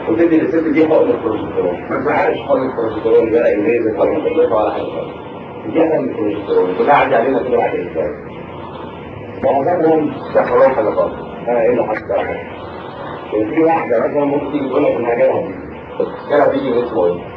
وتدي للست دي حقن البروجسترون ما تزعلش حقن البروجسترون ده انجليزي ولا مكلفه ولا حاجه خالص دي حقن البروجسترون كلها عدي علينا كده بعد الاسبوع معظمهم سحرهم حاجه خالص ها ايه اللي حصل بقى في واحده مثلا ممكن تيجي تقول لك انها جالها دي جالها دي من اسمه ايه؟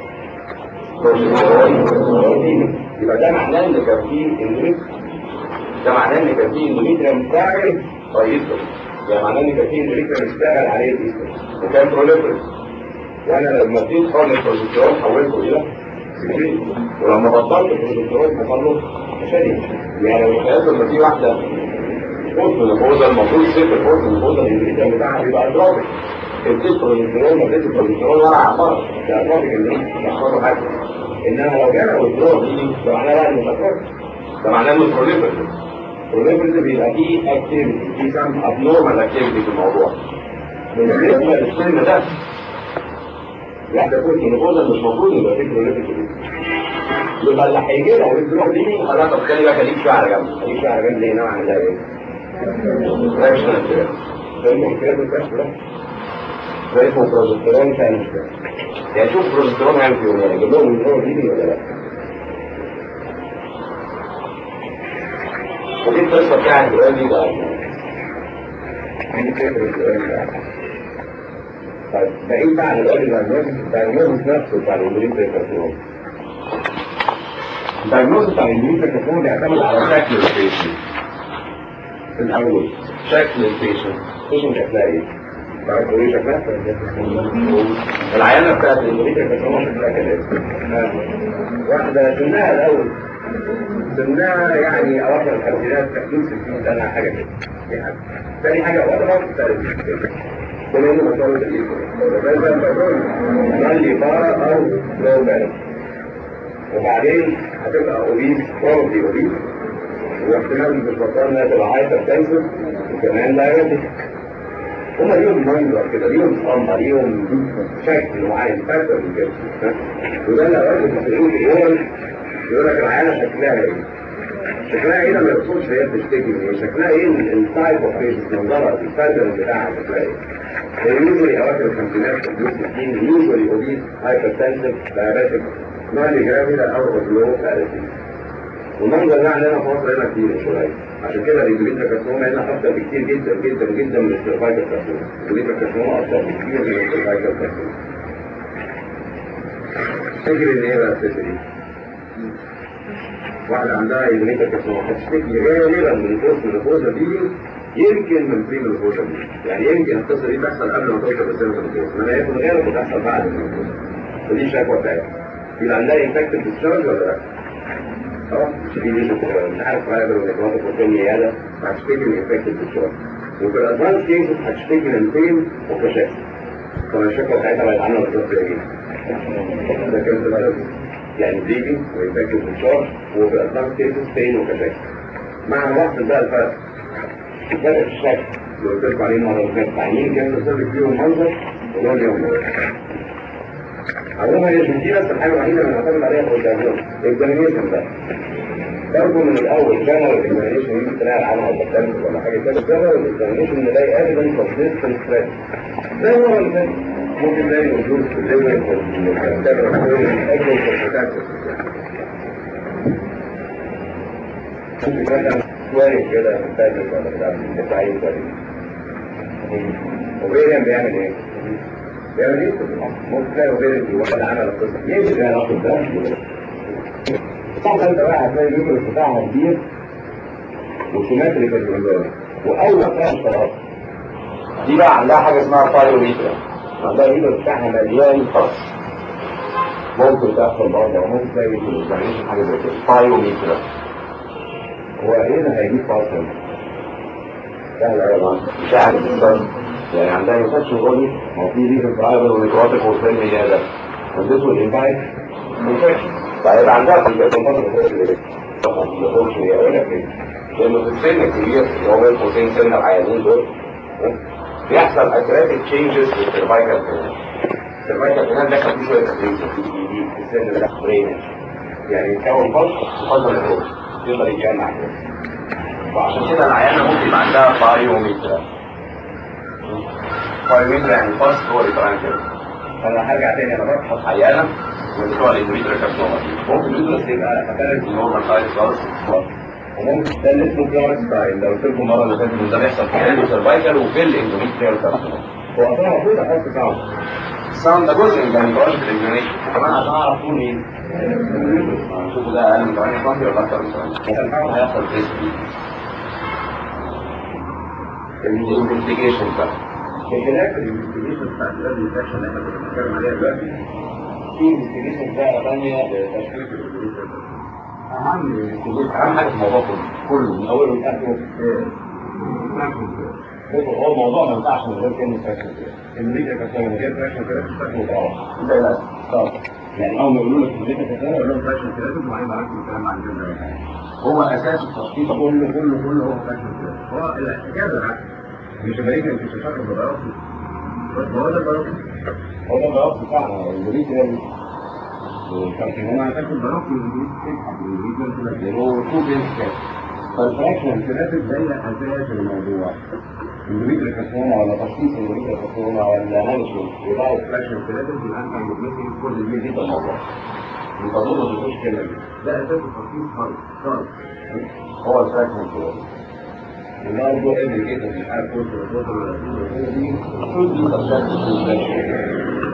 بروجسترون يبقى ده معناه ان كان في اندوميتريوم ده معناه ان كان في اندوميتريوم فاعل رئيسي يعني معناه ان كان في اندوميتريوم اشتغل عليه الايستروجين وكان بروليفريت وانا لما اديت حقن البروجسترون حولته الى سكرين ولما بطلت البروجسترون حصل له مشاكل يعني لو تخيلت ان في واحده قلت النفوذه المفروض ست الفوز النفوذه الاندوميتريوم بتاعها بيبقى اتروفيك اديت بروجسترون ما اديتش بروجسترون ولا عباره ده اتروفيك اندوميتريوم مش هيحصل له حاجه انما لو جانا ويدرو دي ده معناه بقى انه مش اتروفيك ده معناه انه بروليفريت بروليفريت بيبقى فيه اكتيفيتي في سام ابنورمال اكتيفيتي في الموضوع بالنسبه للسن ده واحده كنت نقول مش موجود يبقى في بروليفريت يبقى اللي هيجي له ويدرو دي خلاص طب خلي بقى خليك شويه على جنب خليك شويه على جنب ليه نوعا زي ايه؟ فراكشنال كده فاهم كده ده ده اسمه بروجسترون ثاني يعني شوف بروجسترون هيعمل فيهم ايه يجيب لهم النور دي ولا لا ودي القصه بتاعت السؤال دي بقى دي فكره السؤال ده طيب بعيد بقى عن الراجل الدايجنوز الدايجنوز نفسه بتاع الاندوميتريال كارسينوم الدايجنوز بتاع الاندوميتريال كارسينوم بيعتمد على شكل البيشنت في الاول شكل البيشنت البيشنت شكلها ايه؟ تعرفوا ايه شكلها؟ العيانه بتاعت الاندوميتريال كارسينوم شكلها كده واحده سنها الاول سنها يعني اواخر الخمسينات تحديد 60 سنه حاجه كده دي حاجه ثاني حاجه ولا ما تختلف كل يوم مسألة الإيد فإذا تكون مالي بارا أو لو بالك وبعدين هتبقى أوبيس بروبلي أوبيس واحتمال بالبطال انها تبقى هايبر تنسف وكمان دايرتك هما ليهم منظر كده ليهم صمة ليهم شكل معين باترن كده وده اللي اوقات المسؤولين بيقول يقول لك العيانة شكلها ايه؟ شكلها ايه لما يقصدش هي بتشتكي من ايه؟ شكلها ايه التايب اوف فيس منظرها الباترن بتاعها شكلها ايه؟ يوجولي اواخر الخمسينات الجزء الستين يوجولي اوبيس هايبر تنسف دايرتك مالي جرافيدا او اوبلو فارسي والمنظر ده عندنا في مصر هنا كتير شويه عشان كده الانجليزا كارسينوما هنا اكتر بكتير جدا جدا جدا من السيرفايكال كارسينوما الانجليزا كارسينوما اكتر بكتير من السيرفايكال كارسينوما تفتكر ان ايه بقى الست دي؟ واحدة عندها انجليزا كارسينوما هتشتكي غالبا من فوز من الفوزة دي يمكن من بريم الفوزة دي يعني يمكن القصة دي تحصل قبل ما توصل لسن الفوزة انما هي في الغالب بتحصل بعد الفوزة ودي شكوى بتاعتها يبقى عندها انفكتد ديسشارج ولا لا؟ في مش عارف غالبا النيكروتيك وكل عياده هتشتكي من انفكتد بالشرب وفي الادفانس كيسز هتشتكي من بين وكشاف طبعا الشكوى بتاعتها بقت عامله بالظبط ايه؟ ده كان بقى يعني بليدنج وانفكتد بالشرب وفي الادفانس كيسز بين وكشاف مع الوقت بقى الفرق الفرق في الشكل اللي قلت لكم عليه المره اللي فاتت عينين كان تصدق فيهم منظر ولون يوم عموما هي مش دي بس الحاجه الوحيده اللي نعتمد عليها في الدايجنوز الاكزامينيشن بقى برضه من الاول جنرال اكزامينيشن يمكن تلاقي العالم ولا ولا حاجه كده جنرال اكزامينيشن نلاقي ايفيدنس اوف ديستنس ثريت زي المره اللي فاتت ممكن نلاقي وجود في الليفر والكابتر ايفيدنس اوف بروتكتيف ممكن مثلا شويه كده مختلف ولا بتاع بتاعين كويس وبيريم بيعمل ايه؟ بيعمل ايه؟ ممكن تلاقي وبيريم ولا عمل القصه يمكن يعرفوا ده طبعا انت بقى هتلاقي اليوترس بتاعها كبير وسيمتري في الجلد واول ما تلاقي الشراب دي بقى عندها حاجه اسمها بايوميترا عندها اليوترس بتاعها مليان فص ممكن تحصل برضه او ممكن تلاقي في الاكزامينشن حاجه زي كده بايوميترا هو ايه اللي هيجيب فصل؟ سهل قوي مش عارف بالظبط يعني عندها انفكشن جولي ما هو في ليفر برايبل ونيكروتيك وفين زياده وذس will invite infection فهيبقى عندها في الفترة الخروج اللي هقول لك ايه لانه في السن الكبير اللي هو بين قوسين سن العيانين دول بيحصل اكراتيك تشينجز في السيرفايكال كانال السيرفايكال كانال ده كان فيه شويه تكريس في السن ده برين يعني يتكون فصل وفصل الخروج يقدر يتجمع كده وعشان كده العيانه ممكن يبقى عندها بايوميترا بايوميترا يعني فصل هو الفرانكل انا هرجع تاني انا بفحص عيانه من بتوع الاندوميتريال كارسينوما ممكن اليوترس يبقى ابارنت نورمال سايز خالص وممكن ده اللي اسمه كلارك ستايل لو قلت لكم المره اللي فاتت ان ده بيحصل في السرفايكال وفي الاندوميتريال كارسينوما هو اصلا المفروض احط ساوند الساوند ده جزء من الجاينيكولوجي في الاكزامينشن كمان عشان اعرف طول مين شوفوا ده اقل من 8 سم ولا اكتر من 8 مثلا الحاول هيحصل تيست الانفستيجيشن بقى بخلاف الانفستيجيشن بتاعت الانفكشن اللي احنا كنا بنتكلم عليها دلوقتي في انفستيجيشن بقى ثانيه لتشخيص الانفستيجيشن اهم الانفستيجيشن اهم حاجه في الموضوع كله كله من اوله لاخره بصوا هو الموضوع ما ينفعش من غير كلمه فراكشن كده الميديا كاسون من غير فراكشن كده بتستخدم طبعا انت لا طبعا يعني اول ما يقولوا لك الميديا كاسون يقول لهم فراكشن كده وبعدين معاك الكلام عن كده هو اساس التشخيص كله كله كله هو فراكشن كده هو الاحتجاج العكس مش امريكا انت تشخص بالبياضي بس هو ده البياضي هو ده البياضي بتاعنا الامريكا الكارسينوما هتاخد بياضي الامريكا تسحب الامريكا تنزله تو بينس فالفراكشن كده زي اساس الموضوع اندوميتريال كارسينوما ولا تشخيص اندوميتريال كارسينوما ولا مانجمنت يبقى فراكشن كده يبقى انت ممكن كل دي جدا الموضوع من فضلك ما تقولش كلمه دي ده اساس التشخيص خالص خالص هو الفراكشن كده برضه ابن جدا مش عارف كل الرسول ولا دي كل دي تشخيص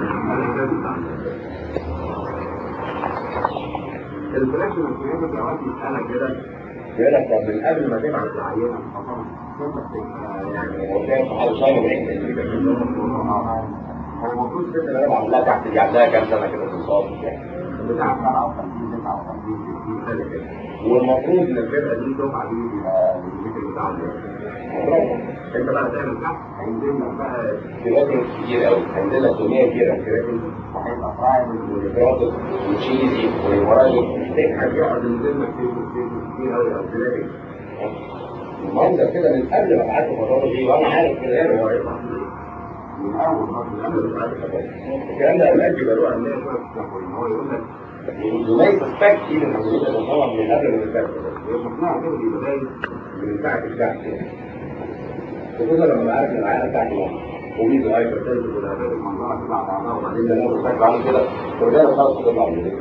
الفراكشن الكليه في اوقات يسالك كده يقول لك طب من قبل ما تبعت العينه يعني هو شايف حاجه صايمه هو المفروض الست اللي انا بعملها تحت دي عندها كام سنه كده في الصابر يعني بتاع 57 59 سنه كده والمفروض ان الفرقه دي دفعه دي يبقى الفكر بتاعهم انت بقى تعمل كحك هينزل لك بقى كراتين كتير قوي هينزل لك كميه كبيره من الكراتين وهيبقى فرايد ونيكروتيك وتشيزي ومراجل تضحك يقعد ينزل لك كتير قوي او كراتين المنظر كده من قبل ما ابعت الفتره دي وانا عارف كده ايه هو هيطلع من اول خط من قبل ما ابعت الفتره الكلام ده اوقات بيبقى له اهميه شويه في التكوين ان هو يقول لك ما يسبكت ايه من عمليه التصور من قبل ما يسبكت شفناها كده بيبقى باين من ساعه الكحك خصوصا لما عارف ان العيله بتاعتي واحده وميزو هايبر تنزل والعيادات المنظره تطلع بعضها وبعدين نلاقي شكل عامل كده الرجاله خلاص تطلع من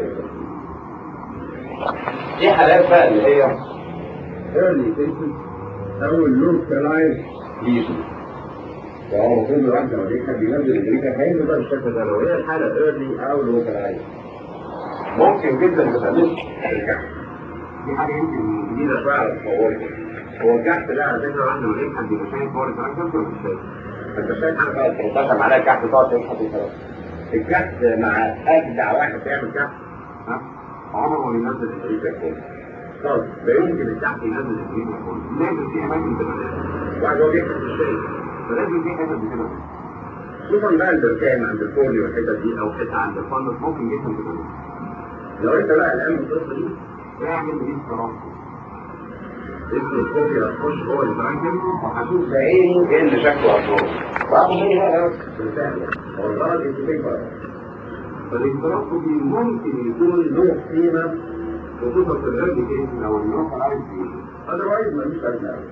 دي حالات بقى اللي هي early cases او اللوكالايز ليجن فهو المفروض الواحد لما بيكتب بينزل الامريكا هينزل بقى بالشكل ده لو هي الحاله ايرلي او لوكالايز ممكن جدا ما تعملش الكحك دي حاجه يمكن جديده شويه على تصوري هو الكحك ده على فكره واحد لما يكحك بيبقى شايف فور تراكشن ولا مش شايف؟ انت شايف حاجه غلط 15 معناها الكحك تقعد تكحك وخلاص الكحك مع اجدع واحد بيعمل كحك ها عمره ما بينزل الامريكا كله خالص لا يمكن الكحك ينزل الامريكا كله لازم في اماكن تبقى واحد هو بيكحك مش شايف فلازم في حتت بتبقى خصوصا بقى البركان عند الكورني والحتت دي او حته عند الفندق ممكن جدا تبقى لو انت بقى الان القصه دي اعمل دي التراكم اسم الكوبي هتخش جوه الفراكشن وهشوف بعيني ايه اللي شكله اطول واخد مني بقى بالفعل هو الغرض يكتب فالانتراكم دي ممكن يكون له قيمه خصوصا في الريد كيس او النوكال عايز اذروايز ملوش لازمه قوي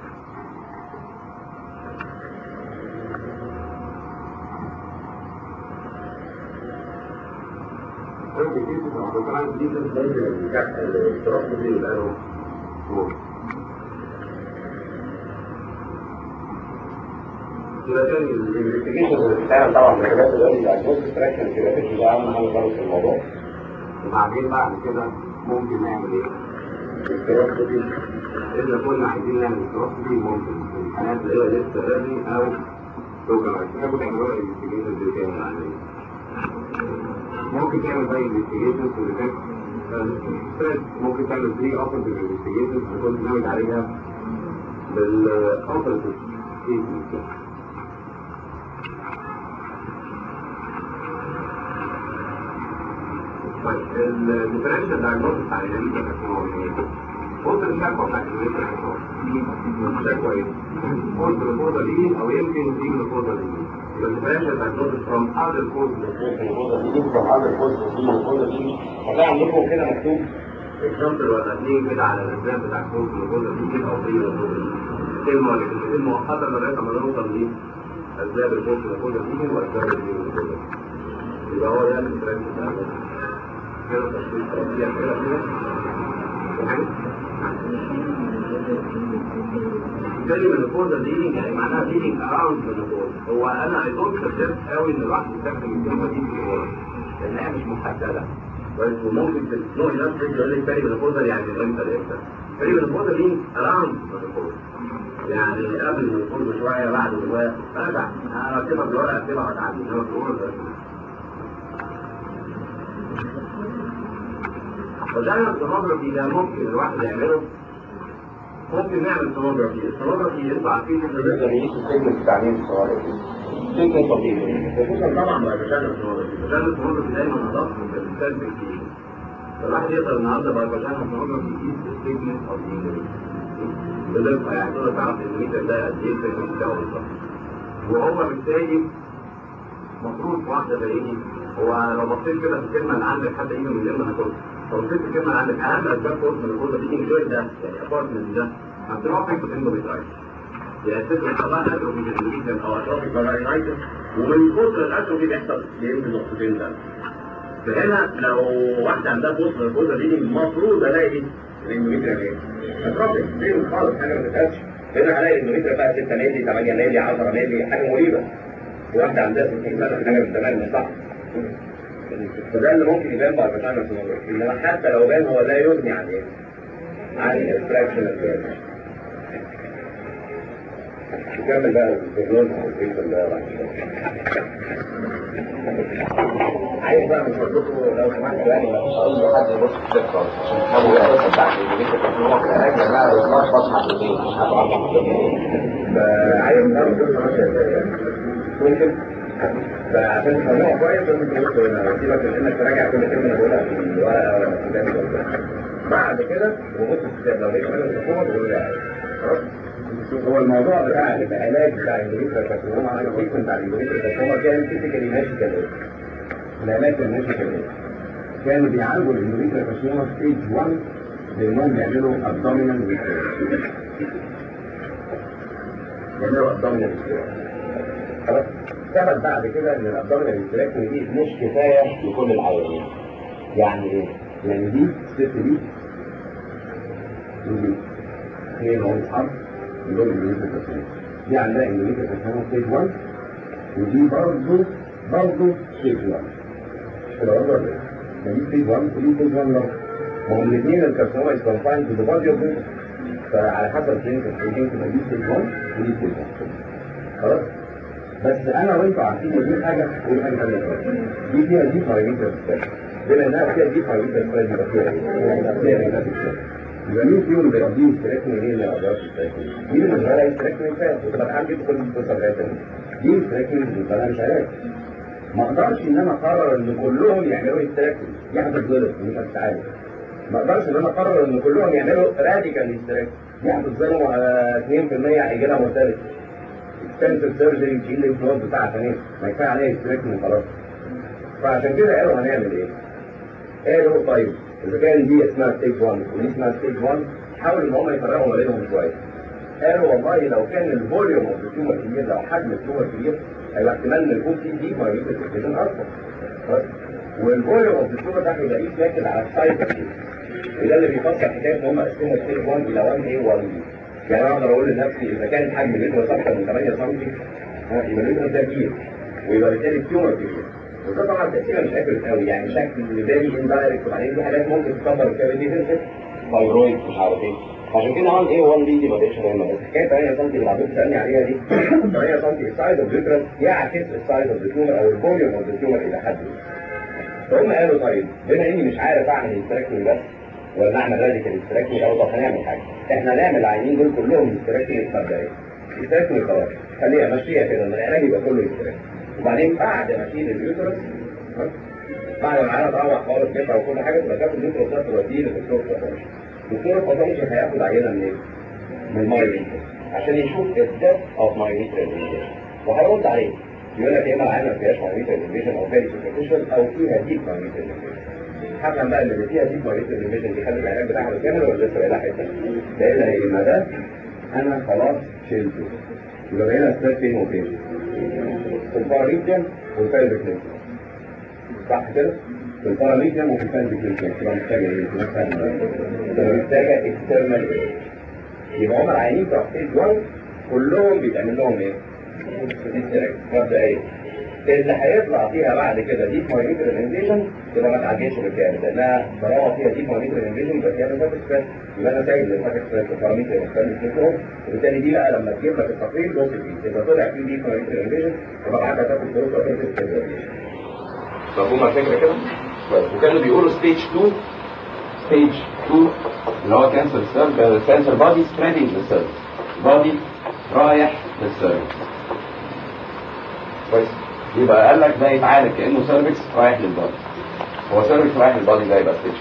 الريد كيس او النوكال عايز دي ممكن الانتراكم دي يبقى له يبقى تاني الانفستيجيشن اللي بتتعمل طبعا في الحاجات اللي هي الدايجنوستيك تراكشن كده ده اهم حاجه خالص في الموضوع وبعدين بعد كده ممكن نعمل ايه؟ الكرافتي اذا كنا عايزين نعمل الكرافتي ممكن في الحالات اللي هي لسه ايرلي او توكلايز تحبوا تعملوها انفستيجيشن زي كده يعني ممكن تعمل زي انفستيجيشن اللي كانت ممكن تعمل بري اوبرتيف انفستيجيشن كنت ناوي عليها بالاوبرتيف طيب الديفرنشال دايجنوستس بتاع الانيميا كارسينوما قلت الشكوى بتاعت الانيميا كارسينوما شكوى ايه؟ قلت الفوضى دي او يمكن دي من الفوضى دي يبقى الديفرنشال دايجنوستس from other causes of الفوضى دي from other causes of الفوضى دي هتلاقي عندكم كده مكتوب اكزامبل ولا اتنين كده على الاسباب بتاع الكوز الفوضى دي او دي الفوضى دي كلمه ولا كلمتين مؤقتا لغايه ما نوصل لاسباب الكوز الفوضى دي واسباب الفوضى دي يبقى هو ده الترند بتاع كده تشخيص خلاص دي اسئله كده في حاجه بالتالي المينوبوزا دي يعني معناها دي اراوند مينوبوزا هو انا اي دونت سجست قوي ان الواحد يستخدم الكلمه دي في الورق لانها مش محدده بس وممكن نوع ناس يقول لك بالي مينوبوزا يعني من امتى لامتى بالي مينوبوزا دي اراوند مينوبوزا يعني قبل المينوبوزا بشويه بعد شويه ارجع انا اكتبها بالورقه اكتبها واتعدي انما في الورقه فده السونوجرافي ده ممكن الواحد يعمله ممكن نعمل سونوجرافي السونوجرافي انتوا عارفين ان ده يقيس السيجنال بتاع مين السونوجرافي سيجنال طبيعي خصوصا طبعا بعد بشان السونوجرافي بشان السونوجرافي دايما ادق من الانسان بكتير فالواحد يقدر النهارده بعد بشان السونوجرافي يقيس السيجنال طبيعي بدقه يعني تقدر تعرف الميتر ده قد ايه السيجنال بتاعه بالظبط وهو بالتالي المفروض في واحده زي دي هو لو بصيت كده في الكلمه اللي عندك حتى يجي من غير ما ناكل لو بصيت في الكلمه اللي عندك اهم اسباب فوز من الجوزه دي غير ده يعني ابارتمنت ده انتروبيك واندوميترايتس يعني اسمه طبعا اتروفي جدا او اتروبيك فاراينايتس ومن كتر الاتروفي بيحصل بينزل نقطتين ده فهنا لو واحده عندها فوز من الجوزه دي المفروض الاقي الاندوميتريا ايه؟ اتروبيك ليه خالص حاجه ما تتقالش هنا هلاقي الاندوميتريا بقى 6 مللي 8 مللي 10 مللي حاجه مريبه واحده عندها 60 سنه حاجه من زمان مش صح فده اللي ممكن يبان بعد ما تعمل سونوجرافي انما حتى لو بان هو لا يغني عن ايه؟ عن الاكستراكشن الجيرمي نكمل بقى البروجنوز والبريشن ده بعد عايز بقى من فضلكم لو سمحتوا يعني ما فيش اي حد يبص في الكتاب خالص عشان تفهموا ايه القصه بتاعت الانجليزي في هو في العلاج لانها بتلخبط حبتين مش هبقى اربع حبتين فعايز تعرف القصه ماشيه ازاي يعني ممكن فعشان تفهموها كويس لازم تبصوا هنا سيبك من انك تراجع كل كلمه انا بقولها في الورقه ولا في الكتاب بعد كده تبص في الكتاب لو لقيت حاجه مش مفهومه تقول لي خلاص هو الموضوع بتاع العلاج بتاع الانجليزي كارسينوما على التريتمنت بتاع الانجليزي كارسينوما كان فيزيكالي ماشي كده العلاج كان ماشي كده كانوا بيعالجوا الانجليزي كارسينوما ستيج 1 لانهم بيعملوا ابدومينال بيعملوا ابدومينال خلاص ثبت بعد كده ان الابدومينال استراكشن دي مش كفايه لكل العيانين يعني ايه؟ يعني دي الست دي ودي اثنين هم اصحاب دول انجليزي كارسينوما دي عندها انجليزي كارسينوما ستيج 1 ودي برضه برضه ستيج 1 كده برضه ولا ايه؟ ده دي ستيج 1 ودي ستيج 1 برضه ما هم الاثنين الكارسينوما از كونفايند تو ذا بادي اوف فعلى حسب الكلينيكال ستيجين تبقى دي ستيج 1 ودي ستيج 1 خلاص؟ بس انا وانتوا عارفين ان دي حاجه ودي حاجه ثانيه دي فيها دي بايوميتر بما انها فيها دي بايوميتر يبقى فيها ايه؟ فيها ريلاتيف يبقى مين فيهم اللي بيقضيه استراكمي مين اللي ما بيقضيش استراكمي؟ مين اللي بيقضي استراكمي فات وتبقى عندي كل القصه لغايه دي استراكمي بالنسبه لها مش علاج ما اقدرش ان انا اقرر ان كلهم يعملوا استراكمي دي هتتظلم مش هتتعالج ما اقدرش ان انا اقرر ان كلهم يعملوا راديكال استراكمي دي هتتظلم على 2% هيجي لها مرتبط اكستنسيف سيرجري تشيل الفلوس بتاع عشان ايه؟ ما كفايه عليها استراكمي وخلاص فعشان كده قالوا هنعمل ايه؟ قالوا طيب اذا كان دي اسمها ستيج 1 ودي اسمها ستيج 1 حاولوا ان هم يفرقوا ما بينهم شويه قالوا والله لو كان الفوليوم اوف التيومر كبير لو حجم التيومر كبير هيبقى احتمال ان يكون في دي مايوتيك انفكشن اكتر والفوليوم اوف التيومر ده هيبقى ليه شكل على السايت وده اللي بيفسر حكايه ان هم قسموا ستيج 1 الى 1 a 1 b يعني انا اقدر اقول لنفسي اذا كان حجم اليوترس اكتر من 8 سم يبقى اليوترس ده كبير ويبقى بالتالي التيومر كبير وده طبعا تأثيرها مش اكيوريت قوي يعني شكل بالي اندايركت وبعدين في حاجات ممكن تكبر الكافيتي تنزل فايبرويد مش عارف ايه عشان كده 1 ايه 1 بي دي ما بقتش مهمه بس حكايه 8 سم اللي بعدين تسالني عليها دي 8 سم السايز اوف اليوترس يعكس السايز اوف التيومر او الفوليوم اوف التيومر الى حد ما فهم قالوا طيب بما اني مش عارف اعمل استراكشن بس ولا اعمل راديكال استراكشن او طب هنعمل حاجه احنا هنعمل العينين دول كلهم استراكشن مبدئيا استراكشن خلاص خليها امشيها كده ان العلاج يبقى كله استراكشن وبعدين بعد ما اشيل اليوترس بعد ما انا تروح خالص كده وكل حاجه تبقى تاخد اليوترس ده توديه للدكتور فاطمه الدكتور الفاطمه هياخد عينه منين؟ من المايوميتر عشان يشوف الديت اوف مايوميتر وهيرد عليه يقول لك يا اما العينه ما فيهاش مايوميتر انفيجن او فيري سوبرفيشال او فيها ديب مايوميتر حكم بقى اللي فيها ديب مايوميتر انفيجن دي خلت العلاج بتاعها كامل ولا لسه لها حته؟ لان هي ده انا خلاص شلته يبقى بقينا ستات فين وفين؟ في الباراليتيان والفايبريك صح كده؟ في الباراميتر وفي الفالفيكيشن تبقى محتاجه ايه؟ تبقى محتاجه اكسترنال يبقى هم العيانين بتوع ستيج 1 كلهم بيتعمل لهم ايه؟ ديستراكت مبدئيا اللي هيطلع فيها بعد كده ديب مايليتر انفيجن يبقى ما تعديش بالكامل لانها طالما فيها ديب مايليتر انفيجن يبقى فيها ليمفاتيك ستريس يبقى انا سايب الليمفاتيك ستريس الباراميتر مختلف منهم وبالتالي دي بقى لما تجيب لك التقرير بص فيه اذا طلع فيه ديب مايليتر انفيجن يبقى بعدها تاخد فلوس وتاخد مفهوم الفكره كده؟ كويس وكانوا بيقولوا ستيج 2 ستيج 2 اللي هو كانسر سيرف كانسر بادي سبريدنج للسيرف بادي رايح للسيرف كويس يبقى قال لك ده يتعالج كانه سيرفكس رايح للبادي هو سيرفكس رايح للبادي ده يبقى ستيج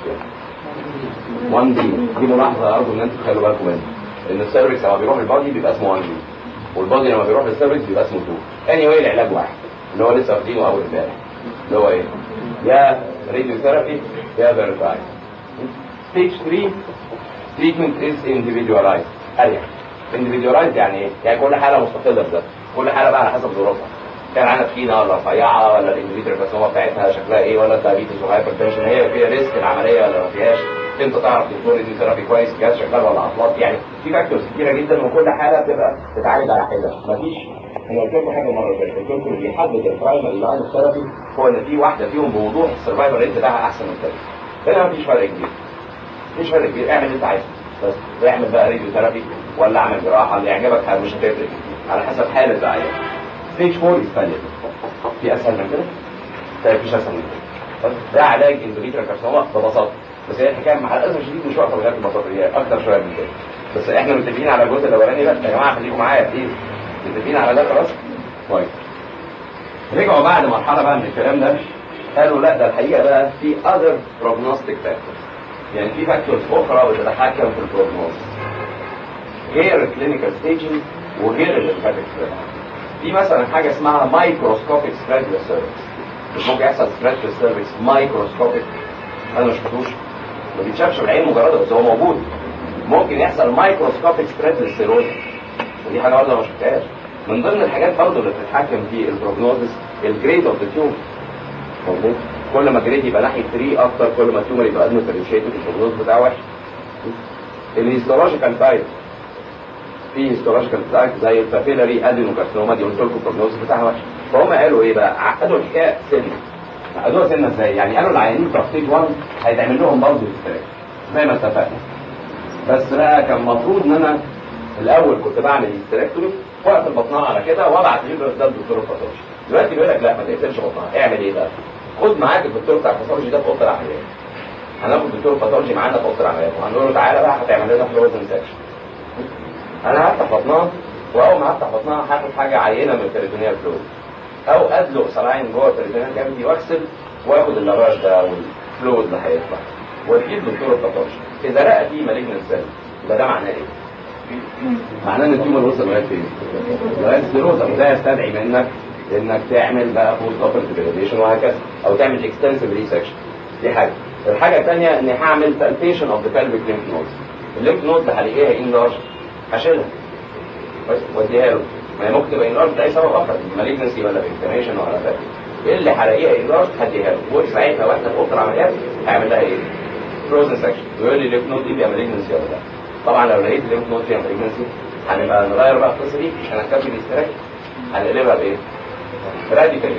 كام 1 دي دي ملاحظه ارجو ان انتم تخلوا بالكم منها ان السيرفكس لما بيروح للبادي بيبقى اسمه 1 دي والبادي لما بيروح للسيرفكس بيبقى اسمه 2 اني anyway العلاج واحد اللي هو لسه واخدينه اول امبارح اللي هو ايه يا راديو ثيرابي يا فيرتايز ستيج 3 treatment is individualized اريح individualized يعني ايه؟ يعني كل حاله مستقله بذاتها كل حاله بقى على حسب ظروفها كان عندها تخينه ولا رفيعه ولا الاندوميتريال كارسوما بتاعتها شكلها ايه ولا الدايابيتس وهايبرتنشن هي فيها ريسك العمليه ولا ما فيهاش انت تعرف دكتور راديو ثيرابي كويس جهاز شغال ولا عطلات يعني في فاكتورز كتيره جدا وكل حاله بتبقى تتعالج على حده مفيش انا قلت لكم حاجه مره فاتت قلت لكم اللي بيحدد البرايمري لاين ثيرابي هو ان في واحده فيهم بوضوح السرفايفل ريت بتاعها احسن من الثانيه هنا مفيش فرق كبير مفيش فرق كبير اعمل اللي انت عايزه بس اعمل بقى راديو ثيرابي ولا اعمل جراحه اللي يعجبك مش هتفرق على حسب حاله العيان ستيج 4 يستنى في اسهل من كده؟ طيب مفيش اسهل من كده ده علاج اندوميتريال كارسوما ببساطه بس هي الحكايه مع الاسف الشديد مش واقفه بجد ببساطه هي اكتر شويه من كده بس احنا متفقين على الجزء الاولاني لا يا جماعه خليكم معايا بليز متفقين على ده خلاص؟ كويس رجعوا بعد مرحله بقى من الكلام ده قالوا لا ده الحقيقه بقى في other prognostic factors يعني في فاكتورز اخرى بتتحكم في البروجنوز غير الكلينيكال ستيجنج وغير الليمفاتيك ستريس في مثلا حاجه اسمها مايكروسكوبيك سبريد للسيرفكس مش ممكن يحصل سبريد في السيرفكس مايكروسكوبيك انا ما شفتوش ما بيتشافش بالعين مجرده بس هو موجود ممكن يحصل مايكروسكوبيك سبريد للسيروز ودي حاجه برضه ما شفتهاش من ضمن الحاجات برضه اللي بتتحكم في البروجنوزس الجريد اوف ذا تيومر مظبوط كل ما جريد يبقى ناحيه 3 اكتر كل ما التيومر يبقى ادمنستريشيتد البروجنوز بتاعه وحش الهيستولوجيكال تايب في هيستولوجيكال تايب زي البابيلاري ادينوكارسينوما دي قلت لكم البروجنوز بتاعها وحش فهم قالوا ايه بقى عقدوا الحكايه سنه عقدوها سنه ازاي يعني قالوا العيانين بتوع ستيج 1 هيتعمل لهم برضه هيستراك زي ما اتفقنا بس بقى كان المفروض ان انا الاول كنت بعمل هيستراكتومي وقت البطنها على كده وابعت اليوترس ده للدكتور الباثولوجي دلوقتي بيقول لك لا ما تقفلش بطنها اعمل ايه بقى؟ خد معاك الدكتور بتاع الباثولوجي ده في اوضه العمليات هناخد الدكتور الباثولوجي معانا في اوضه العمليات وهنقول له تعالى بقى هتعمل لنا فلوزن سكشن انا هفتح بطنها واول ما هفتح بطنها هاخد حاجه عينه من البريتونيال فلويد او ادلق صلاعين جوه البريتونيال كافيتي واغسل واخد اللارج ده والفلويد اللي هيطلع واديه الدكتور الباثولوجي اذا لقى فيه مالجنت سيل يبقى ده معناه ايه؟ معناه ان التيومر وصل لغايه فين؟ لغايه السيروزا وده يستدعي منك انك تعمل بقى بوست اوبر ديبريديشن وهكذا او تعمل اكستنسيف ريسكشن دي حاجه الحاجه الثانيه اني هعمل بالبيشن اوف ذا pelvic lymph nodes الليمف نود اللي هلاقيها انلارج هشيلها بس واديها له ما هي ممكن تبقى انلارج لاي سبب اخر مالجنسي ولا انفلاميشن ولا فات ايه اللي هلاقيها انلارج هديها له وساعتها واحنا في اوضه العمليات هعمل لها ايه؟ فروزن سكشن ويقول لي الليمف نود دي فيها مالجنسي ولا لا طبعا لو لقيت الليمف نود فيها مالجنسي هنبقى نغير بقى القصه دي مش هنكتفي بالاستراك هنقلبها بايه؟ راديكال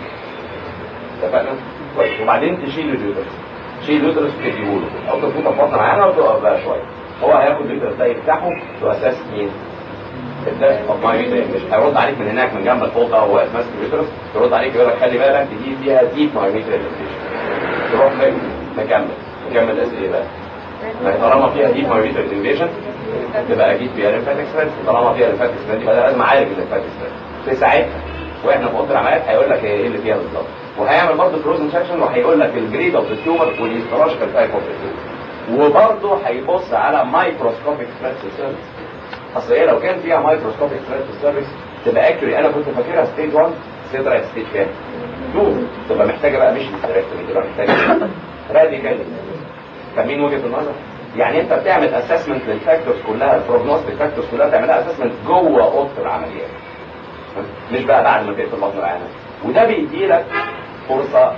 اتفقنا؟ كويس وبعدين تشيل اليوترس تشيل اليوترس تديهوله او تفوت بطن معانا وتقف بقى شويه هو هياخد اليوترس ده يفتحه باساس مين؟ الداش اوف ماي مش هيرد عليك من هناك من جنب الفوق ده وهو واقف ماسك اليوترس يرد عليك يقول لك خلي بالك دي فيها ديب مايوميتريال تروح مكمل مكمل اس ايه بقى؟ طالما فيها ديب مايوميتريال انفيجن تبقى اكيد فيها ليمفاتيك ستريس طالما فيها ليمفاتيك ستريس يبقى لازم اعالج الليمفاتيك ستريس في ساعتها واحنا في اوضه العمليات هيقول لك ايه اللي فيها بالظبط وهيعمل برضه فروزن سكشن وهيقول لك الجريد اوف ذا تيومر والهيستولوجيكال تايب اوف ذا تيومر وبرضه هيبص على مايكروسكوبيك ستريس سيرفيس اصل هي لو كان فيها مايكروسكوبيك ستريس سيرفيس تبقى اكيوري انا كنت فاكرها ستيج 1 بس هي طلعت ستيج كام؟ 2 تبقى محتاجه بقى مش هيستريكتومي تبقى محتاجه راديكال فاهمين وجهه النظر؟ يعني انت بتعمل اسسمنت للفاكتورز كلها البروجنوستيك فاكتورز كلها بتعملها اسسمنت جوه اوضه العمليات مش بقى بعد ما تقفل بطن العيان وده بيدي لك فرصه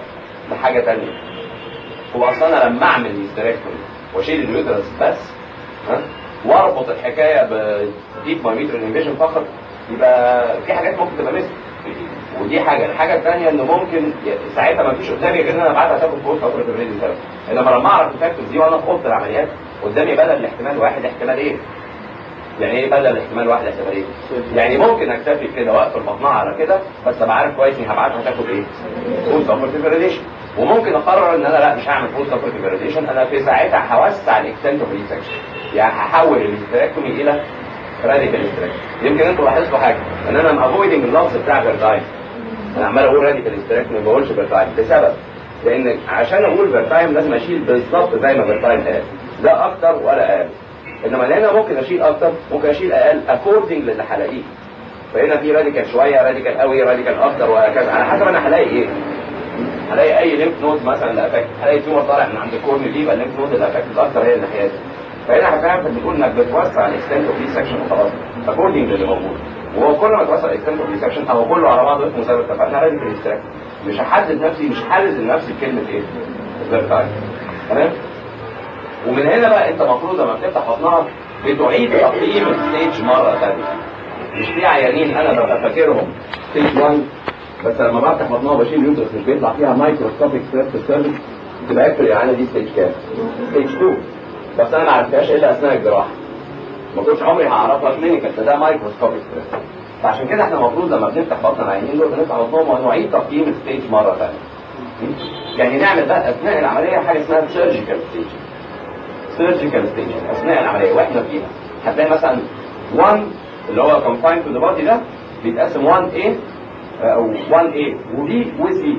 لحاجه ثانيه هو اصلا انا لما اعمل هيستريكتومي واشيل اليوترس بس ها واربط الحكايه بديب مايميتر انفيجن فقط يبقى في حاجات ممكن تبقى مثل ودي حاجه الحاجه الثانيه انه ممكن ساعتها ما فيش قدامي غير ان انا بعد هتاخد فوق فتره الريدي ثيرابي انما لما اعرف الفاكتورز دي وانا في اوضه العمليات قدامي بدل الاحتمال واحد احتمال ايه؟ يعني ايه بدل احتمال واحد احتمال ايه؟ يعني ممكن اكتفي كده واقفل بطنها على كده بس ابقى عارف كويس اني هبعتها تاخد ايه؟ فول سبورتيف ريديشن وممكن اقرر ان انا لا مش هعمل فول سبورتيف ريديشن انا في ساعتها هوسع الاكستنت اوف ريسكشن يعني هحول الاستراكتومي الى راديكال استراكتومي يمكن انتوا لاحظتوا حاجه ان انا افويدنج اللفظ بتاع فيرتايم انا عمال اقول راديكال استراكتومي ما بقولش فيرتايم لسبب لان عشان اقول فيرتايم لازم اشيل بالظبط زي ما فيرتايم قال لا اكتر ولا اقل انما هنا ممكن اشيل اكتر ممكن اشيل اقل اكوردنج للي هلاقيه فهنا في راديكال شويه راديكال قوي راديكال اكتر وهكذا على حسب انا هلاقي ايه هلاقي اي ليمف نود مثلا الافكت هلاقي تيومر طالع من عند الكورن دي يبقى الليمف نود الافكت اكتر هي الناحيه دي فهنا هفهم بتقول انك بتوسع الاكستنت اوف سكشن وخلاص اكوردنج للي موجود وهو كل ما توسع الاكستنت اوف سكشن او كله على بعضه اسمه زي ما اتفقنا راديكال استراكت مش هحدد نفسي مش حالز لنفسي بكلمه ايه؟ فيرتايم تمام؟ ومن هنا بقى انت المفروض لما بتفتح بطنها بتعيد تقييم الستيج مره ثانيه مش في عيانين انا ببقى فاكرهم ستيج 1 بس لما بفتح بطنها وبشيل يوترس مش بيطلع فيها مايكروسكوبيك ستريس سيرفيس تبقى اكتر العيانه دي ستيج كام؟ ستيج 2 بس انا ما عرفتهاش الا اثناء الجراحه ما كنتش عمري هعرفها كلينيكال ده مايكروسكوبيك ستريس فعشان كده احنا المفروض لما بنفتح بطن العيانين دول بنفتح بطنهم ونعيد تقييم الستيج مره ثانيه يعني نعمل بقى اثناء العمليه حاجه اسمها سيرجيكال ستيج سيرجيكال ستيج اثناء العمليه واحنا فيها هتلاقي مثلا 1 اللي هو confined to the body ده بيتقسم 1A او 1A وB وC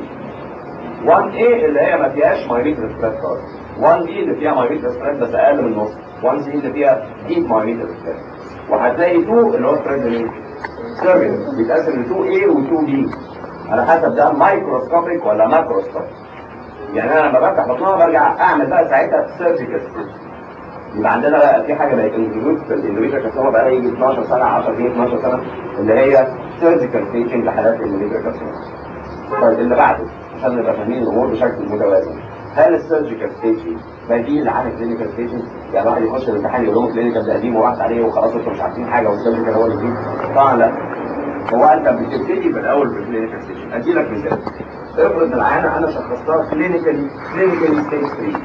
1A اللي هي ما فيهاش مايميتر ستريس خالص 1B اللي فيها مايميتر ستريس بس اقل من النص 1C اللي فيها ديب مايميتر ستريس وهتلاقي 2 اللي هو ستريس مين؟ سيرفيس بيتقسم ل 2A و 2B على حسب ده مايكروسكوبيك ولا ماكروسكوبيك يعني انا لما بفتح بطنها برجع اعمل بقى ساعتها سيرجيكال ستيج يبقى عندنا بقى في حاجه بقت انجلوز في الاندوميتريال كارسينوما بقى لها يجي 12 سنه 10 سنين 12 سنه اللي هي سيرجيكال ستيجنج لحالات الاندوميتريال كارسينوما طيب اللي بعده عشان نبقى فاهمين الامور بشكل متوازن هل السيرجيكال ستيجنج بديل عن الكلينيكال ستيجنج؟ يعني واحد يخش الامتحان يقول لهم كلينيكال ده قديم وراحت عليه وخلاص انتوا مش عارفين حاجه والسيرجيكال هو اللي فيه طبعا لا هو انت بتبتدي في الاول بالكلينيكال ستيجنج ادي لك مثال افرض العيانه انا شخصتها كلينيكالي كلينيكالي ستيج 3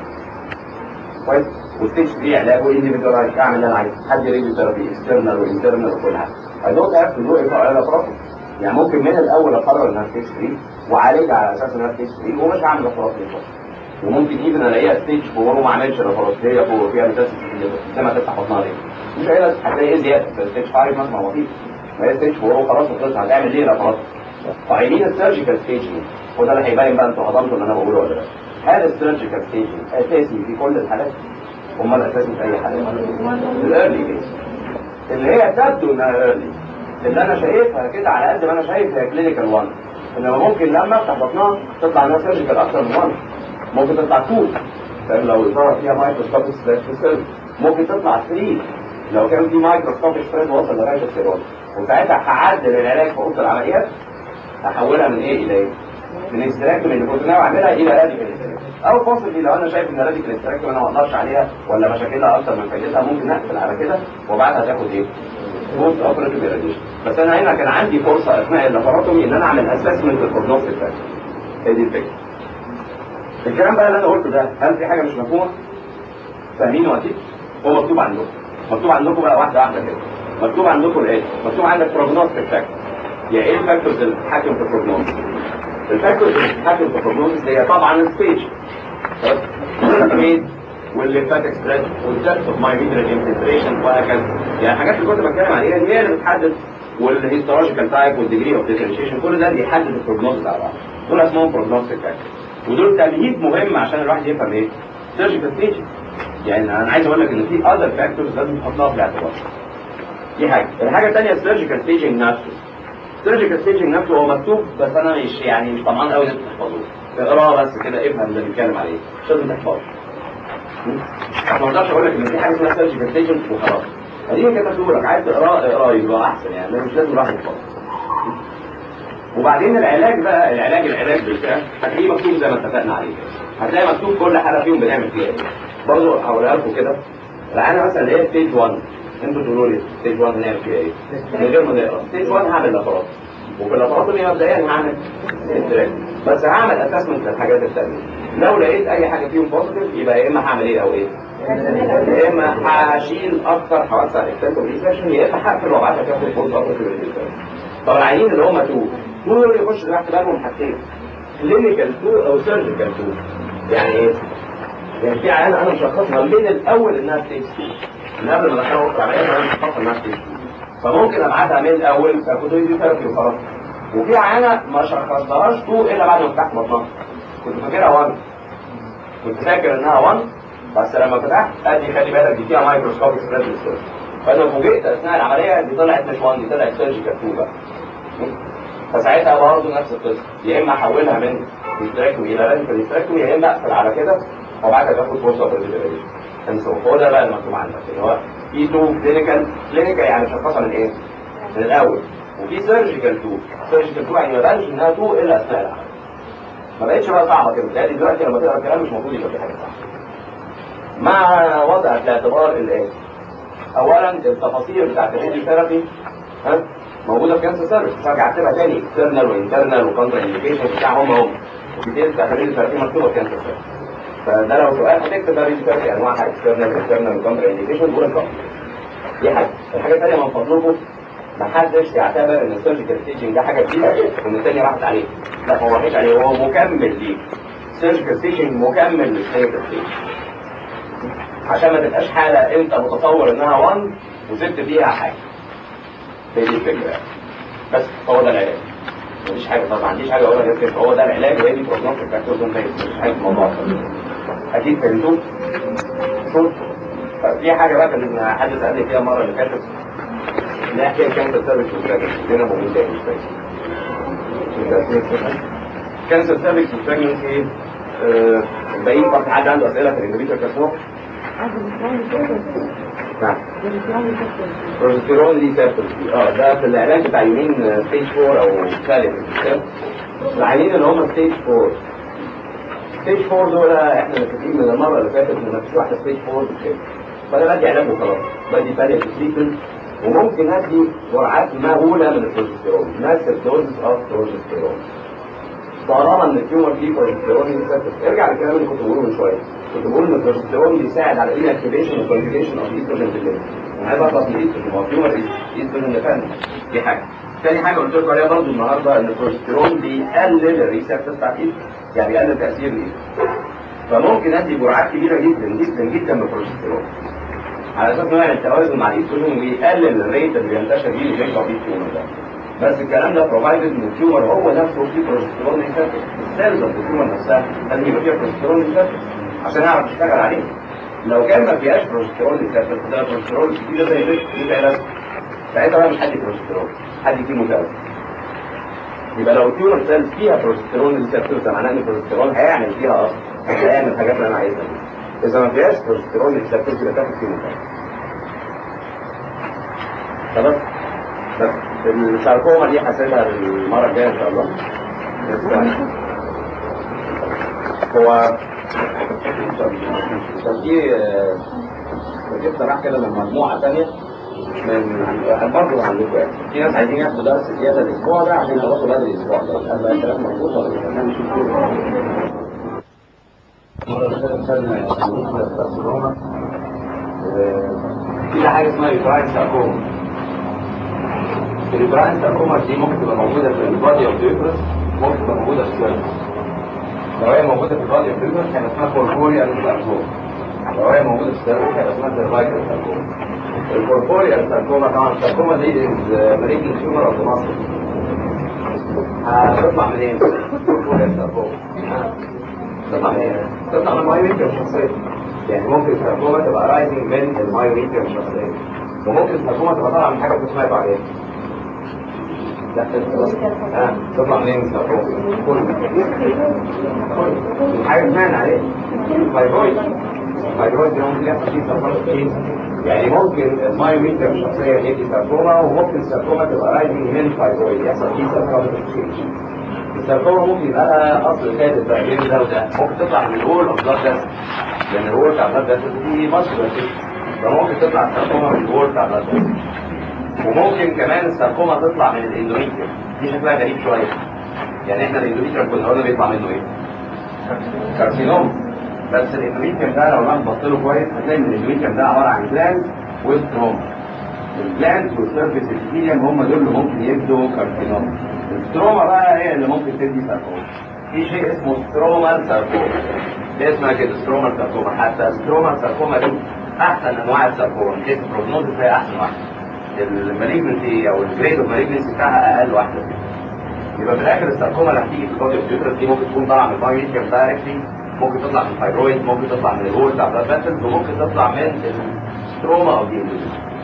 كويس والستيج 3 علاجه انديفيدوال اعمل اللي انا عايزه حد ريديو ثيرابي اكسترنال وانترنال وكل حاجه اي دونت هاف تو دو ات على فرصه يعني ممكن من الاول اقرر انها ستيج 3 واعالجها على اساس انها ستيج 3 ومش هعمل رفرات وممكن ايفن الاقيها ستيج 4 وما اعملش رفرات هي فوق فيها متاسس زي ما تفتح بطنها ليه مش هي هتلاقي ايه زياده في ستيج 5 مثلا هو فيه ما هي ستيج 4 وخلاص وخلص هتعمل ليه رفرات فعايزين السيرجيكال ستيجنج وده اللي هيبين بقى انتوا هضمتوا اللي انا بقوله ولا لا هذا السيرجيكال ستيجنج اساسي في كل الحالات امال اساسي في اي حاله الايرلي كيس اللي هي تبدو انها ايرلي اللي انا شايفها كده على قد ما انا شايف هي كلينيكال 1 انما ممكن لما افتح بطنها تطلع انها سيرجيكال اكتر من 1 ممكن تطلع 2 فاهم لو الاثاره فيها مايكروسكوبيك ستريس في ممكن تطلع 3 لو كان في مايكروسكوبيك ستريس وصل لغايه السيرون وساعتها هعدل العلاج في اوضه العمليات هحولها من ايه الى ايه؟ من الاستراكتوم اللي كنت ناوي اعملها الى راديكال استراكتوم او فاصل لو انا شايف ان راديكال استراكتوم انا ما اقدرش عليها ولا مشاكلها اكتر من فايدتها ممكن اقفل على كده وبعدها تاخد ايه؟ بوست اوبريتيف ايراديشن بس انا هنا كان عندي فرصه اثناء اللاباراتومي ان انا اعمل اسسمنت للبروجنوستيك بتاعتي هي دي الفكره الكلام بقى اللي انا قلته ده هل في حاجه مش مفهومه؟ فاهمين وقتي؟ هو مكتوب عندكم مكتوب عندكم بقى واحده واحده كده مكتوب عندكم الايه؟ مكتوب عندك بروجنوستيك فاكتور هي ايه الفاكتورز اللي بتتحكم في البروجنوز؟ الفاكتورز اللي بتتحكم في البروجنوز هي طبعا الستيج الريد والليمفاتيك ستريس والدبث اوف ماي ميدرال انفلتريشن وهكذا يعني الحاجات اللي كنت بتكلم عليها دي هي اللي بتحدد والهيستولوجيكال تايب والديجري اوف ديفرنشيشن كل ده بيحدد البروجنوز بتاع بعض دول اسمهم بروجنوستيك فاكتور ودول تمهيد مهم عشان الواحد يفهم ايه؟ سيرجيكال ستيج يعني انا عايز اقول لك ان في اذر فاكتورز لازم تحطها في الاعتبار دي حاجه الحاجه الثانيه السيرجيكال ستيجنج نفسه السيرجيكال ستيجنج نفسه هو مكتوب بس انا مش يعني مش طمعان قوي ان انت تحفظه اقراه بس كده افهم اللي بيتكلم عليه مش لازم تحفظه ما اقدرش اقول لك ان في حاجه اسمها سيرجيكال ستيجنج وخلاص اديني كده مكتوب لك عايز تقراه اقراه يبقى احسن يعني مش لازم الواحد يحفظه وبعدين العلاج بقى العلاج العلاج بالفعل هتلاقيه مكتوب زي ما اتفقنا عليه هتلاقي مكتوب كل حاله فيهم بنعمل فيها ايه برضه هقولها لكم كده العينه مثلا اللي هي ستيج 1 انتوا تقولوا لي ستيج 1 هنعمل فيها ايه؟ من غير ما نقرا ستيج 1 هعمل لابارات وفي اللابارات دي مبدئيا هعمل استراك بس هعمل اسسمنت للحاجات الثانيه لو لقيت اي حاجه فيهم بوزيتيف يبقى يا اما هعمل ايه او ايه؟ يا اما هشيل اكتر هوسع الاكتنتور ريسيشن يا اما هقفل وابعتها كابل فوز اوبريتيف طب العيانين اللي هم تو تو دول يخش تحت بالهم حاجتين كلينيكال تو او سيرجيكال تو يعني ايه؟ يعني في عيان انا مشخصها من الاول انها ستيج 2 من قبل ما ادخلها وسط العمليه انا مشخصها انها ستيج 2 فممكن ابعتها من الاول كاركوتويدي ثيرابي وخلاص وفي عيانه ما شخصتهاش 2 الا بعد ما فتحت بطنها كنت فاكرها 1 كنت فاكر انها 1 بس لما فتحت قال لي خلي بالك دي فيها مايكروسكوبيك سبريد فانا فوجئت اثناء العمليه دي طلعت مش 1 دي طلعت سيرجيكال 2 بقى فساعتها برضه نفس القصه يا اما احولها من ديستراكتومي الى راديكال ديستراكتومي يا اما اقفل على كده وبعدها تاخد فرصه اوبريتيف هو ده بقى المكتوب عندك اللي هو في تو كلينيكال كلينيكال يعني مشخصه من ايه؟ من الاول وفي سيرجيكال تو سيرجيكال تو يعني ما بانش انها تو الا اثناء العمليه ما بقتش بقى صعبه كده بتهيألي دلوقتي لما تقرا الكلام مش المفروض يبقى في حاجه صعبه مع وضع في الاعتبار الاتي اولا التفاصيل بتاعت الريديو ثيرابي ها موجوده في كانسر سيرفيس مش هرجع اكتبها تاني اكسترنال وانترنال وكونترا انديكيشن بتاع هم هم الديتيلز بتاعت الريديو ثيرابي مكتوبه في كانسر سيرفيس فده لو سؤال هتكتب بقى ريديو ثيرابي انواعها اكسترنال وانترنال وكونترا انديكيشن دول الكفر دي حاجه الحاجه الثانيه من فضلكم ما حدش يعتبر ان السيرجيكال ستيجنج ده حاجه جديده وان الثانيه راحت عليه لا هو ما راحش عليه هو مكمل ليه السيرجيكال ستيجنج مكمل للكلينيكال ستيج عشان ما تبقاش حالة انت متصور انها 1 وسبت فيها حاجة هي دي الفكرة بس هو ده العلاج مفيش حاجة طبعا ما عنديش حاجة اقولها غير كده هو ده العلاج وهي دي بروجنوستيك فاكتورز مفيش حاجة في الموضوع اكيد فهمتوا شوف في حاجة بقى كان حد سألني فيها المرة اللي فاتت لا حكاية كانسر سيرفيس وبراجنسي هنا موجود تاني مش فاكر كانسر سيرفيس وبراجنسي الباقيين برضه حد عنده اسئله في الاندوميتريال كارسينوما نعم بروجستيرون دي سيرتل اه ده في العلاج بتاع يومين ستيج 4 او ثالث العيانين اللي هم ستيج 4 ستيج 4 دول احنا متفقين من المره اللي فاتت ان مفيش واحده ستيج 4 بتخف فانا بدي علاج وخلاص بدي باليتيف تريتمنت وممكن ادي جرعات مهوله من البروجستيرون ماسف دوزز اوف بروجستيرون طالما ان التيومر فيه بروجستيرون يسبب ارجع للكلام اللي كنت بقوله من شويه كنت بقول ان البروجستيرون بيساعد على الاي اكتيفيشن والكونجيجيشن اوف الايستروجين في الجسم انا عايز اخلص من الايستروجين هو التيومر ايستروجين ديبندنت دي حاجه تاني حاجه قلت لكم عليها برضه النهارده ان البروجستيرون بيقلل الريسبتور بتاع الايد يعني بيقلل تاثير الايد فممكن ادي جرعات كبيره جدا جدا جدا من البروجستيرون على اساس انه يعمل توازن مع الايستروجين ويقلل الريت اللي بينتشر بيه اللي بيطلع بيه التيومر ده بس الكلام ده بروفايدد ان التيومر هو نفسه فيه بروجستيرون ريسبتور السيلز اوف التيومر نفسها لازم يبقى فيها بروجستيرون ريسبتور عشان اعرف اشتغل عليه لو كان ما فيهاش بروجستيرون ريسبتور ده بروجستيرون كتير زي ده يبقى علاج ساعتها بقى مش حد بروجستيرون حد فيه متوازن يبقى لو التيومر سيلز فيها بروجستيرون ريسبتور ده معناه ان البروجستيرون هيعمل فيها اصلا هيعمل الحاجات اللي انا عايزها دي اذا ما فيهاش بروجستيرون ريسبتور يبقى تاخد فيه متوازن خلاص بس الساركوما دي هسيبها المرة الجاية إن شاء الله هو في جبت راح كده من مجموعة تانية من برضه عندكم يعني في ناس عايزين ياخدوا درس زيادة الأسبوع ده عشان يخلصوا بدري الأسبوع ده هل بقى الكلام مظبوط ولا لا؟ نشوف المرة اللي فاتت خدنا الكارسينوما في حاجة اسمها يوتراين ساركوما الإبراهيم ساركوما دي ممكن تبقى موجودة في البادي اوف اليوترس ممكن تبقى موجودة في السيرفس لو هي موجودة في البادي اوف اليوترس هيبقى اسمها كوربوريال ساركوما لو هي موجودة في السيرفس هيبقى اسمها سيرفايكال ساركوما الكوربوريال ساركوما طبعا الساركوما دي از مريض تيومر اوف مصر هتطلع منين؟ الكوربوريال ساركوما تطلع منين؟ تطلع من المايوميتر الشخصية يعني ممكن الساركوما تبقى رايزنج من المايوميتر الشخصية وممكن الساركوما تبقى طالعة من حاجة كنت سمعتوا عليها لا اه تطلع منين الساركوما؟ كله كله حاجة سمعنا عليها فايبرويد الفايبرويد ده ممكن يحصل فيه سرطان كتير يعني ممكن المايوميتر الشخصيه يدي ساركوما وممكن الساركوما تبقى رايزنج من الفايبرويد يحصل فيه سرطان كتير الساركوما ممكن يبقى لها اصل ثالث بقى بين ده وده ممكن تطلع من الهول اوف بلاد فيسل لان الهول بتاع بلاد فيسل دي مصر فممكن تطلع الساركوما من الهول بتاع بلاد فيسل وممكن كمان الساركوما تطلع من الاندوميتريوم دي شكلها غريب شويه يعني احنا الاندوميتريوم كنا قلنا بيطلع منه ايه؟ كارسينوم بس الاندوميتريوم ده لو انا بصيت له كويس هتلاقي ان الاندوميتريوم ده عباره عن جلاند وستروما الجلاند والسيرفيس ابيثيليوم هم دول اللي ممكن يدوا كارسينوم الستروما بقى هي اللي ممكن تدي ساركوما في شيء اسمه سترومال ساركوما ده اسمها كده سترومال ساركوما حتى سترومال ساركوما دي احسن انواع الساركوما من حيث البروجنوز هي احسن واحده المالجنسي او الجريد اوف مالجنسي بتاعها اقل واحده يبقى في الاخر الساركوما اللي هتيجي في البودي اوف دي ممكن تكون طالعه من المايوميتريوم دايركتلي ممكن تطلع من الفايبرويد ممكن تطلع من الهول بتاع البلاد فيسلز وممكن تطلع من الستروما او دي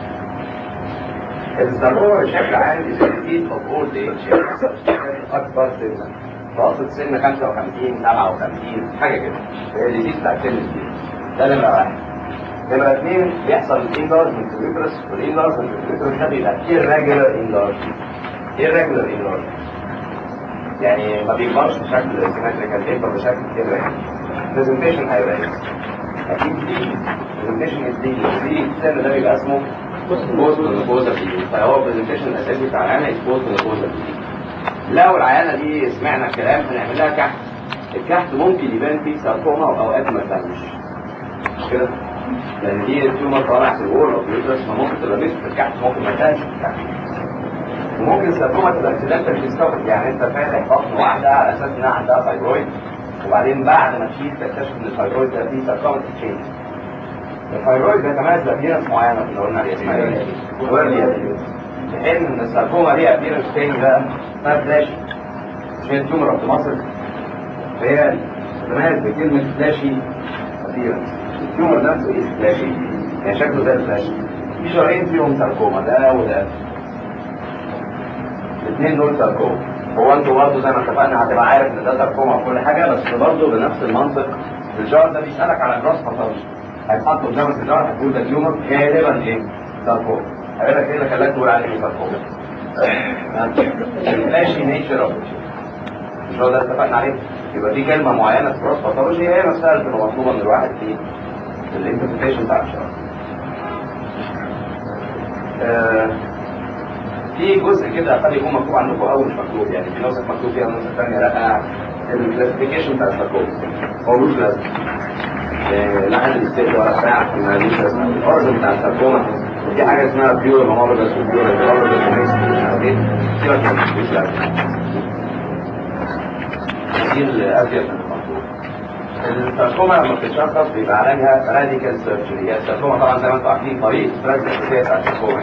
الساركوما بشكل عام ديزيز اوف اولد ايج اكبر سنا متوسط سن 55 57 حاجه كده هي ديزيز بتاع السن دي ده نمره واحد نمرة اثنين بيحصل انلارجمنت في اليوترس والانلارجمنت في اليوترس ده بيبقى irregular enlargement irregular enlargement يعني ما بيكبرش بشكل سيمتريكال بيكبر بشكل irregular برزنتيشن هيبقى ايه؟ اكيد دي برزنتيشن دي دي السن ده بيبقى اسمه بوست نوكوزا دي فهو البرزنتيشن الاساسي بتاع العيانه بوست نوكوزا دي لو العيانه دي سمعنا الكلام هنعمل لها كحت الكحت ممكن يبان فيه ساركوما واوقات ما يبانش مش كده؟ لان دي التيومر طالع في الور او اليوترس فممكن تبقى مش في الكحت ممكن ما تبانش في الكحت وممكن الساركوما تبقى اكسيدنتال ديسكفري يعني انت فاتح بطن واحده على اساس انها عندها فايبرويد وبعدين بعد ما تشيل تكتشف ان الفايبرويد ده فيه ساركوما تشينج الفايبرويد ده تميز بابيرنس معينه اللي قلنا عليها اسمها ايه؟ ويرلي ابيرنس في حين ان الساركوما ليها ابيرنس تاني بقى اسمها فلاشي مش هي التيومر اوف مصر هي تميز بكلمه فلاشي ابيرنس التيومر نفسه ايه فلاشي يعني شكله زي الفلاشي في شرايين فيهم ساركوما ده وده الاثنين دول ساركوما هو انتوا برضه زي ما اتفقنا هتبقى عارف ان ده ساركوما وكل حاجه بس برضه بنفس المنطق الجار ده بيسالك على جراس باثولوجي هيتحط قدامك الجار هتقول ده تيومر غالبا ايه؟ ساركوما هيقول لك ايه اللي خلاك تقول عليه ساركوما؟ الفلاشي نيتشر اوف مش هو ده اتفقنا عليه يبقى في كلمه معينه في جراس باثولوجي هي نفسها اللي بتبقى مطلوبه من الواحد في الانتربريتيشن بتاع الشرع في جزء كده قد يكون مكتوب عندكم او مش مكتوب يعني في نسخ مكتوب فيها ونسخ ثانيه لا الكلاسيفيكيشن بتاع الساركوما هو ملوش لازمه لا حد يستقبل ولا بتاع ملوش لازمه الاورجن بتاع الساركوما في حاجه اسمها بيور هومولوجس وبيور هومولوجس وميكس مش عارف ايه سيبك ملوش لازمه دي الازيد من المطلوب الساركوما لما بتتشخص بيبقى عليها راديكال سيرجري هي الساركوما طبعا زي ما انتم عارفين طريقه الفراج الاساسيه بتاع الساركوما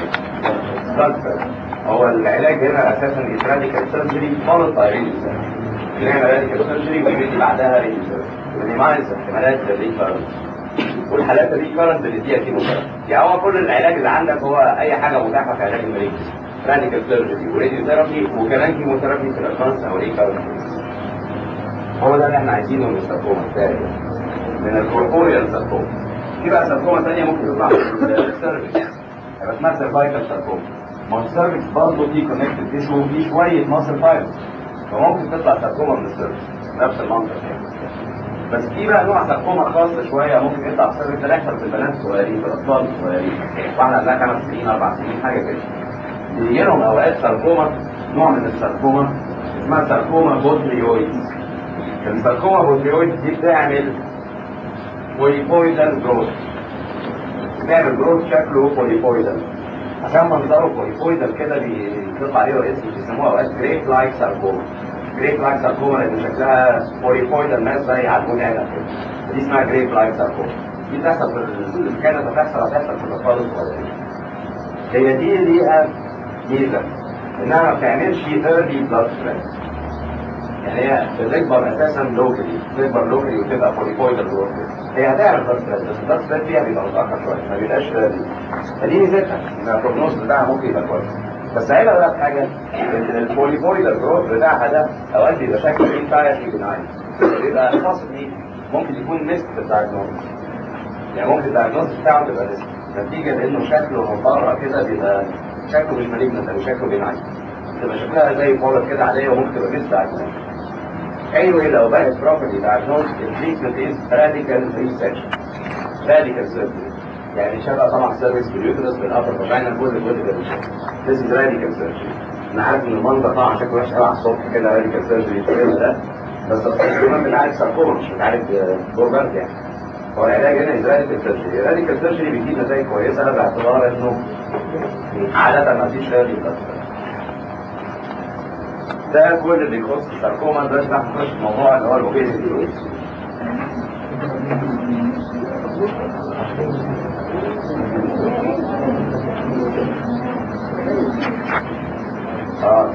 هو العلاج هنا اساسا راديكال سيرجري فولد باي ريديو بنعمل راديكال سيرجري ويجي بعدها ريديو ونيمايز احتمالات الريكارنت والحالات الريكارنت اللي فيها كيموثيرابي يعني هو كل العلاج اللي عندك هو اي حاجه متاحه في علاج المريض راديكال سيرجري وراديو ثيرابي وكمان كيموثيرابي في الادفانس او ريكارنت هو ده اللي احنا عايزينه من الساركوما الثالث من الكوربوريال ساركوما في بقى ساركوما ثانيه ممكن تطلع من السيرفكس هيبقى اسمها سيرفايكال ساركوما ما السيرفكس برضه فيه كونكتد تيشو وفيه شويه ماسل فايبرز فممكن تطلع ساركوما من السيرفكس نفس المنطق يعني بس في بقى نوع ساركوما خاص شويه ممكن يطلع في السيرفكس ده يحصل في البنات الصغيرين في الاطفال الصغيرين واحنا عندنا خمس سنين اربع سنين حاجه كده بيجي لهم اوقات ساركوما نوع من الساركوما اسمها ساركوما بوتريويد الساركوما بوتريويد دي بتعمل بوليبويدال جروث بتعمل جروث شكله بوليبويدال عشان منظره بوليبويدال كده بيطلع عليه اسم بيسموها اوقات جريب لايك ساركوما جريب لايك ساركوما لان شكلها بوليبويدال ناس زي عجون عنب كده دي اسمها جريب لايك ساركوما دي بتحصل في كانت هتحصل هتحصل في الاطفال الصغيرين هي دي ليها ميزه انها ما بتعملش ايرلي بلاد ستريس يعني هي بتكبر اساسا لوكالي بتكبر لوكالي وتبقى بوليبويدال جروث هي هتعمل بلاد ستريس بس البلاد ستريس فيها بيبقى متاخر شويه ما بيبقاش ايرلي فدي ميزتها ان البروجنوز بتاعها ممكن يبقى كويس بس عيبها بقى في حاجه ان البوليبويدال جروث بتاعها ده اوقات بيبقى شكله انتايرلي بناين بيبقى خاص بيه ممكن يكون ميست في الدايجنوز يعني ممكن الدايجنوز بتاعه تبقى ريسك نتيجه لانه شكله من بره كده بيبقى شكله مش مالجنت او شكله بينعي تبقى شكلها زي بولت كده عاديه وممكن تبقى مش دايجنوز anyway لو بقت properly diagnosed the treatment is radical resection radical surgery يعني شبه طبعا سيرفيس باليوترس بالابر فاجينا كل كل ده this is radical surgery انا عارف ان المنظر طبعا شكله وحش قوي على الصبح كده راديكال سيرجري الكلام ده بس الكلام بتاعك ساركوما مش بتعالج جوربات يعني هو العلاج هنا راديكال سيرجري الراديكال سيرجري بيجيب نتائج كويسه باعتبار انه عاده ما فيش راديكال ده كل اللي يخص الساركوما ده احنا هنخش في الموضوع اللي هو الاوبيزيتي اه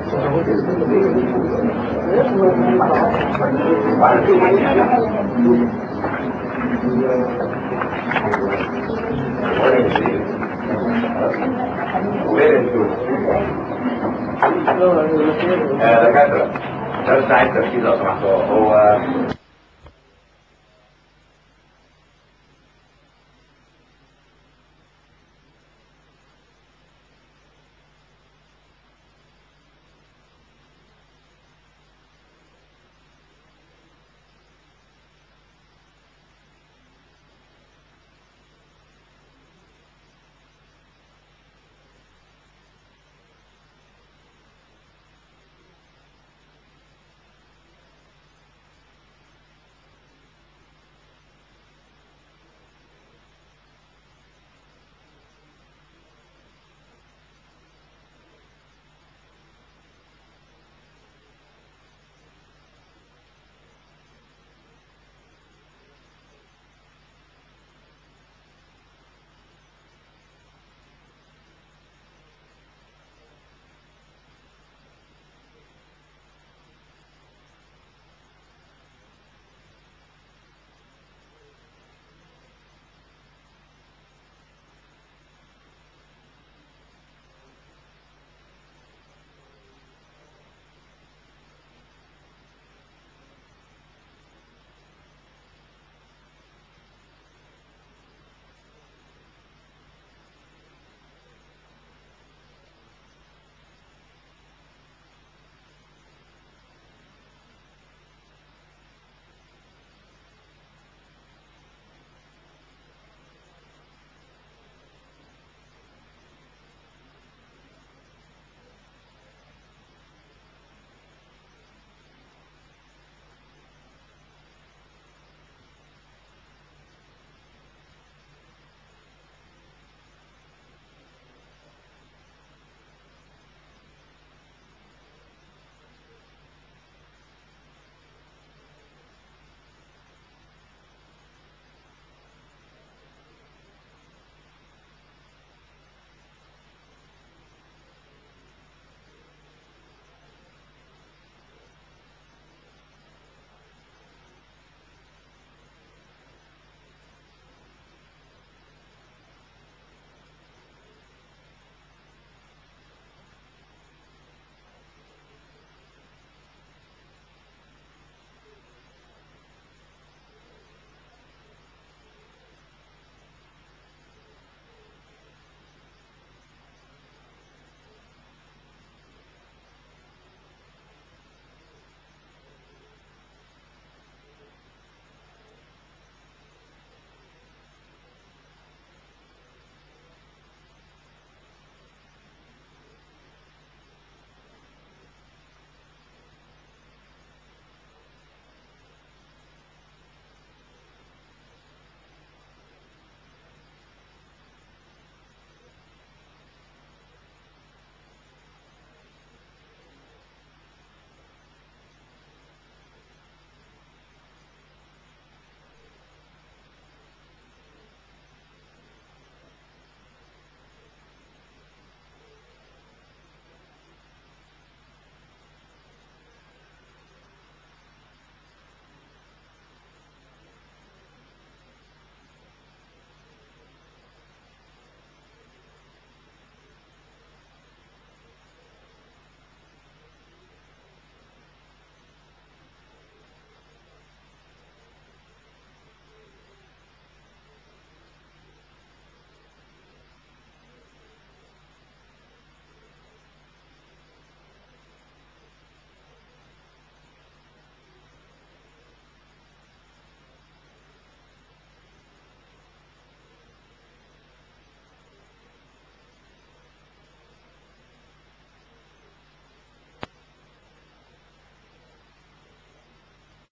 دكاترة ده بتاع التركيز لو سمحتوا هو